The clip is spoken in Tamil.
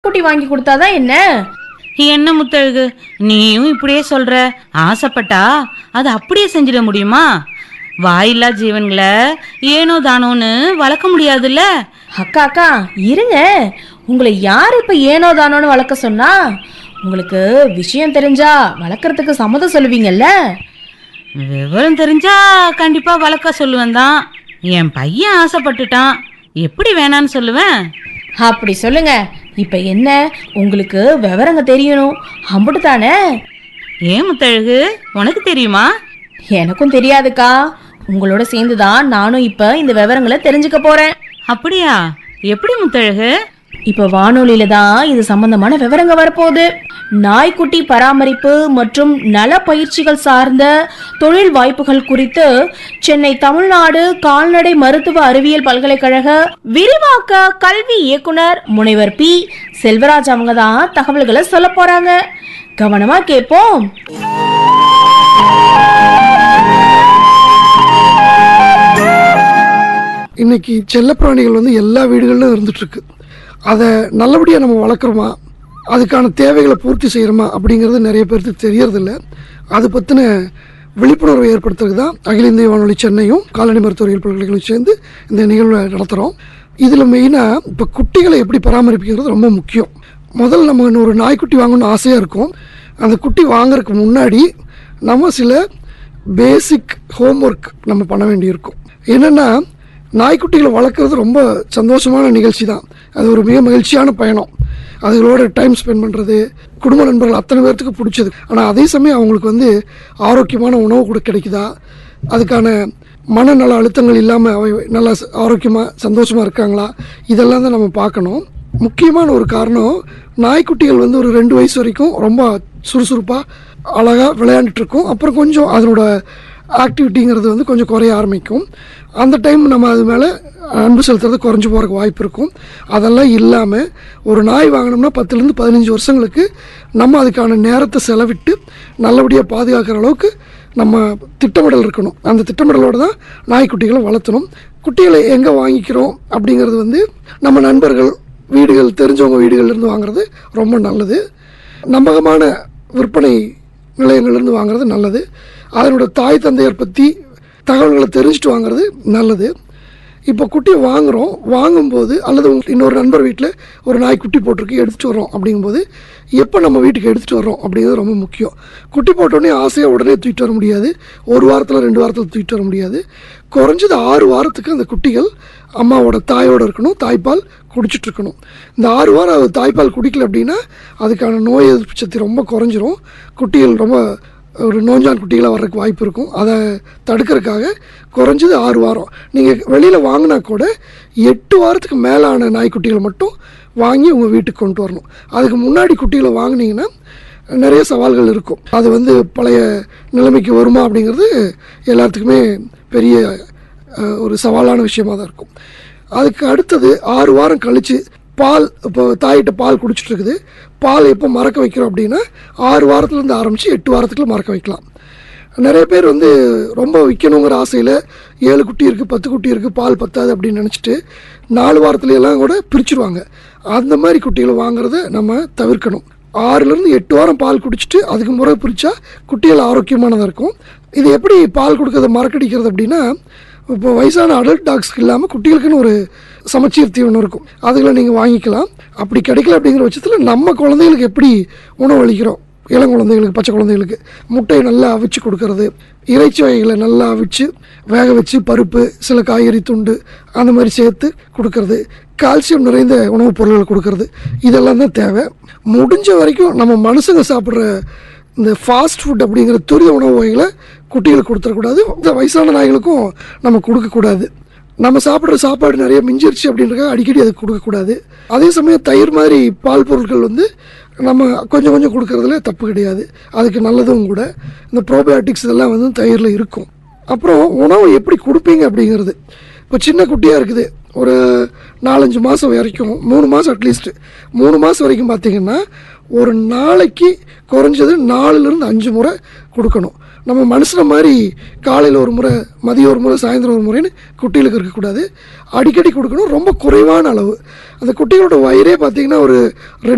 நாய்க்குட்டி வாங்கி கொடுத்தாதான் என்ன என்ன முத்தழகு நீயும் இப்படியே சொல்ற ஆசைப்பட்டா அது அப்படியே செஞ்சிட முடியுமா வாயில்லா ஜீவன்களை ஏனோ தானோன்னு வளர்க்க முடியாதுல்ல அக்கா அக்கா இருங்க உங்களை யார் இப்ப ஏனோ தானோன்னு வளர்க்க சொன்னா உங்களுக்கு விஷயம் தெரிஞ்சா வளர்க்கறதுக்கு சம்மதம் சொல்லுவீங்கல்ல விவரம் தெரிஞ்சா கண்டிப்பா வளர்க்க சொல்லுவேன் தான் என் பையன் ஆசைப்பட்டுட்டான் எப்படி வேணான்னு சொல்லுவேன் அப்படி சொல்லுங்க இப்ப என்ன உங்களுக்கு விவரங்க தெரியணும் அம்புட்டு தானே ஏன் முத்தழகு உனக்கு தெரியுமா எனக்கும் தெரியாதுக்கா உங்களோட சேர்ந்து தான் நானும் இப்ப இந்த விவரங்களை தெரிஞ்சுக்க போறேன் அப்படியா எப்படி முத்தழகு இப்ப வானொலியில தான் இது சம்பந்தமான விவரங்க வரப்போகுது நாய்க்குட்டி பராமரிப்பு மற்றும் நல பயிற்சிகள் சார்ந்த தொழில் வாய்ப்புகள் குறித்து சென்னை தமிழ்நாடு கால்நடை மருத்துவ அறிவியல் பல்கலைக்கழக விரிவாக்க கல்வி இயக்குனர் முனைவர் பி செல்வராஜ் அவங்க தான் தகவல்களை சொல்ல போறாங்க கவனமா கேட்போம் இன்னைக்கு செல்லப்பிராணிகள் வந்து எல்லா வீடுகளிலும் இருந்துட்டு இருக்கு அதை நல்லபடியாக நம்ம வளர்க்குறோமா அதுக்கான தேவைகளை பூர்த்தி செய்கிறோமா அப்படிங்கிறது நிறைய பேருக்கு தெரியறதில்ல அது பற்றின விழிப்புணர்வை ஏற்படுத்துறதுக்கு தான் அகில இந்திய வானொலி சென்னையும் கால்நடை மருத்துவரியல் பல்கலைக்கழகம் சேர்ந்து இந்த நிகழ்வை நடத்துகிறோம் இதில் மெயினாக இப்போ குட்டிகளை எப்படி பராமரிப்புங்கிறது ரொம்ப முக்கியம் முதல்ல நம்ம இன்னும் ஒரு நாய்க்குட்டி வாங்கணும்னு ஆசையாக இருக்கும் அந்த குட்டி வாங்குறதுக்கு முன்னாடி நம்ம சில பேசிக் ஹோம்ஒர்க் நம்ம பண்ண வேண்டியிருக்கும் என்னென்னா நாய்க்குட்டிகளை வளர்க்குறது ரொம்ப சந்தோஷமான நிகழ்ச்சி தான் அது ஒரு மிக மகிழ்ச்சியான பயணம் அதுகளோட டைம் ஸ்பெண்ட் பண்ணுறது குடும்ப நண்பர்கள் அத்தனை பேர்த்துக்கு பிடிச்சது ஆனால் அதே சமயம் அவங்களுக்கு வந்து ஆரோக்கியமான உணவு கூட கிடைக்குதா அதுக்கான மனநல அழுத்தங்கள் இல்லாமல் அவை நல்லா ச- ஆரோக்கியமா சந்தோஷமாக இருக்காங்களா இதெல்லாம் தான் நம்ம பார்க்கணும் முக்கியமான ஒரு காரணம் நாய்க்குட்டிகள் வந்து ஒரு ரெண்டு வயசு வரைக்கும் ரொம்ப சுறுசுறுப்பாக அழகாக விளையாண்டுட்டு இருக்கும் அப்புறம் கொஞ்சம் அதனோட ஆக்டிவிட்டிங்கிறது வந்து கொஞ்சம் குறைய ஆரம்பிக்கும் அந்த டைம் நம்ம அது மேலே அன்பு செலுத்துறது குறைஞ்சு போகிறக்கு வாய்ப்பு இருக்கும் அதெல்லாம் இல்லாமல் ஒரு நாய் வாங்கினோம்னா பத்துலேருந்து பதினஞ்சு வருஷங்களுக்கு நம்ம அதுக்கான நேரத்தை செலவிட்டு நல்லபடியாக பாதுகாக்கிற அளவுக்கு நம்ம திட்டமிடல் இருக்கணும் அந்த திட்டமிடலோடு தான் நாய்க்குட்டிகளை வளர்த்தணும் குட்டிகளை எங்கே வாங்கிக்கிறோம் அப்படிங்கிறது வந்து நம்ம நண்பர்கள் வீடுகள் தெரிஞ்சவங்க வீடுகள்லேருந்து வாங்குறது ரொம்ப நல்லது நம்பகமான விற்பனை நிலையங்கள்லேருந்து வாங்குறது நல்லது அதனோட தாய் தந்தையர் பற்றி தகவல்களை தெரிஞ்சுட்டு வாங்குறது நல்லது இப்போ குட்டியை வாங்குகிறோம் வாங்கும்போது அல்லது உங்க இன்னொரு நண்பர் வீட்டில் ஒரு நாய் குட்டி போட்டிருக்கு எடுத்துகிட்டு வரோம் அப்படிங்கும்போது எப்போ நம்ம வீட்டுக்கு எடுத்துகிட்டு வரோம் அப்படிங்கிறது ரொம்ப முக்கியம் குட்டி போட்டோடனே ஆசையாக உடனே தூக்கிட்டு வர முடியாது ஒரு வாரத்தில் ரெண்டு வாரத்தில் தூக்கிட்டு வர முடியாது குறைஞ்சது ஆறு வாரத்துக்கு அந்த குட்டிகள் அம்மாவோட தாயோடு இருக்கணும் தாய்ப்பால் குடிச்சிட்டு இருக்கணும் இந்த ஆறு வாரம் அது தாய்ப்பால் குடிக்கல அப்படின்னா அதுக்கான நோய் எதிர்ப்பு சக்தி ரொம்ப குறைஞ்சிரும் குட்டிகள் ரொம்ப ஒரு நோஞ்சான் குட்டிகளாக வர்றதுக்கு வாய்ப்பு இருக்கும் அதை தடுக்கிறதுக்காக குறைஞ்சது ஆறு வாரம் நீங்கள் வெளியில் வாங்கினா கூட எட்டு வாரத்துக்கு மேலான நாய்க்குட்டிகளை மட்டும் வாங்கி உங்கள் வீட்டுக்கு கொண்டு வரணும் அதுக்கு முன்னாடி குட்டிகளை வாங்குனீங்கன்னா நிறைய சவால்கள் இருக்கும் அது வந்து பழைய நிலைமைக்கு வருமா அப்படிங்கிறது எல்லாத்துக்குமே பெரிய அஹ், ஒரு சவாலான விஷயமா தான் இருக்கும் அதுக்கு அடுத்தது ஆறு வாரம் கழித்து பால் இப்போ தாயிட்ட பால் குடிச்சிட்டு இருக்குது பால் எப்போ மறக்க வைக்கிறோம் அப்படின்னா ஆறு வாரத்துலேருந்து ஆரம்பித்து எட்டு வாரத்துக்குள்ள மறக்க வைக்கலாம் நிறைய பேர் வந்து ரொம்ப விற்கணுங்கிற ஆசையில் ஏழு குட்டி இருக்குது பத்து குட்டி இருக்குது பால் பத்தாது அப்படின்னு நினச்சிட்டு நாலு வாரத்துல எல்லாம் கூட பிரிச்சுருவாங்க அந்த மாதிரி குட்டிகளை வாங்குறத நம்ம தவிர்க்கணும் ஆறுலேருந்து எட்டு வாரம் பால் குடிச்சிட்டு அதுக்கு முறை பிரித்தா குட்டிகள் ஆரோக்கியமானதாக இருக்கும் இது எப்படி பால் கொடுக்கறத மறக்கடிக்கிறது அப்படின்னா இப்போ வயசான அடல்ட் டாக்ஸ்க்கு இல்லாமல் குட்டிகளுக்குன்னு ஒரு சமச்சீர் தீவனம் இருக்கும் அதுகளை நீங்கள் வாங்கிக்கலாம் அப்படி கிடைக்கல அப்படிங்கிற பட்சத்தில் நம்ம குழந்தைகளுக்கு எப்படி உணவு அளிக்கிறோம் இளம் குழந்தைகளுக்கு பச்சை குழந்தைகளுக்கு முட்டையை நல்லா அவிச்சு கொடுக்கறது இறைச்சி வகைகளை நல்லா அவிச்சு வேக வச்சு பருப்பு சில காய்கறி துண்டு அந்த மாதிரி சேர்த்து கொடுக்கறது கால்சியம் நிறைந்த உணவுப் பொருட்களை கொடுக்கறது இதெல்லாம் தான் தேவை முடிஞ்ச வரைக்கும் நம்ம மனுஷங்க சாப்பிட்ற இந்த ஃபாஸ்ட் ஃபுட் அப்படிங்கிற துரித உணவு வகைகளை குட்டிகளுக்கு கொடுத்துடக்கூடாது இந்த வயசான நாய்களுக்கும் நம்ம கொடுக்கக்கூடாது நம்ம சாப்பிட்ற சாப்பாடு நிறைய மிஞ்சிருச்சு அப்படின்றத அடிக்கடி அதுக்கு கொடுக்கக்கூடாது அதே சமயம் தயிர் மாதிரி பால் பொருட்கள் வந்து நம்ம கொஞ்சம் கொஞ்சம் கொடுக்கறதுல தப்பு கிடையாது அதுக்கு நல்லதும் கூட இந்த ப்ரோபயோட்டிக்ஸ் இதெல்லாம் வந்து தயிரில் இருக்கும் அப்புறம் உணவு எப்படி கொடுப்பீங்க அப்படிங்கிறது இப்போ சின்ன குட்டியாக இருக்குது ஒரு நாலஞ்சு மாதம் வரைக்கும் மூணு மாதம் அட்லீஸ்ட் மூணு மாதம் வரைக்கும் பார்த்தீங்கன்னா ஒரு நாளைக்கு குறைஞ்சது நாலுலேருந்து அஞ்சு முறை கொடுக்கணும் நம்ம மனுஷன மாதிரி காலையில் ஒரு முறை மதியம் ஒரு முறை சாயந்தரம் ஒரு முறைன்னு குட்டிகளுக்கு இருக்கக்கூடாது அடிக்கடி கொடுக்கணும் ரொம்ப குறைவான அளவு அந்த குட்டிகளோட வயிறே பார்த்தீங்கன்னா ஒரு ரெண்டு